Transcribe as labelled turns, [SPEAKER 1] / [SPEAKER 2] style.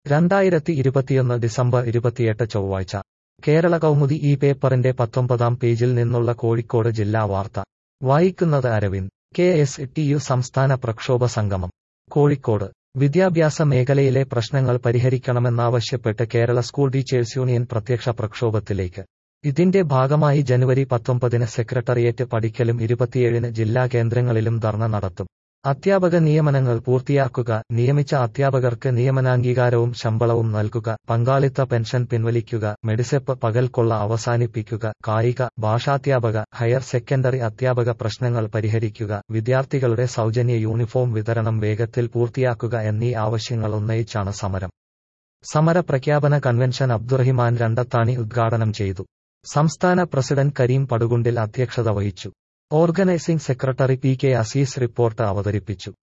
[SPEAKER 1] രണ്ടായിരത്തി ഇരുപത്തിയൊന്ന് ഡിസംബർ ഇരുപത്തിയെട്ട് ചൊവ്വാഴ്ച കേരള കൗമുദി ഈ പേപ്പറിന്റെ പത്തൊമ്പതാം പേജിൽ നിന്നുള്ള കോഴിക്കോട് ജില്ലാ വാർത്ത വായിക്കുന്നത് Aravind K S T U സംസ്ഥാന പ്രക്ഷോഭ സംഗമം കോഴിക്കോട് വിദ്യാഭ്യാസ മേഖലയിലെ പ്രശ്നങ്ങൾ പരിഹരിക്കണമെന്നാവശ്യപ്പെട്ട് കേരള സ്കൂൾ ടീച്ചേഴ്സ് യൂണിയൻ പ്രത്യക്ഷ പ്രക്ഷോഭത്തിലേക്ക് ഇതിന്റെ ഭാഗമായി ജനുവരി പത്തൊമ്പതിന് സെക്രട്ടറിയേറ്റ് പടിക്കലും ഇരുപത്തിയേഴിന് ജില്ലാ കേന്ദ്രങ്ങളിലും ധർണ നടത്തും അധ്യാപക നിയമനങ്ങൾ പൂർത്തിയാക്കുക നിയമിച്ച അധ്യാപകർക്ക് നിയമനാംഗീകാരവും ശമ്പളവും നൽകുക പങ്കാളിത്ത പെൻഷൻ പിൻവലിക്കുക മെഡിസെപ്പ് പകൽക്കൊള്ള അവസാനിപ്പിക്കുക കായിക ഭാഷാധ്യാപക ഹയർ സെക്കൻഡറി അധ്യാപക പ്രശ്നങ്ങൾ പരിഹരിക്കുക വിദ്യാർത്ഥികളുടെ സൗജന്യ യൂണിഫോം വിതരണം വേഗത്തിൽ പൂർത്തിയാക്കുക എന്നീ ആവശ്യങ്ങൾ ഉന്നയിച്ചാണ് സമരം സമര പ്രഖ്യാപന കൺവെൻഷൻ അബ്ദുറഹിമാൻ രണ്ടത്താണി ഉദ്ഘാടനം ചെയ്തു സംസ്ഥാന പ്രസിഡന്റ് കരീം പടുകുണ്ടിൽ അധ്യക്ഷത വഹിച്ചു organising secretary P K Aziz report അവതരിപ്പിച്ചു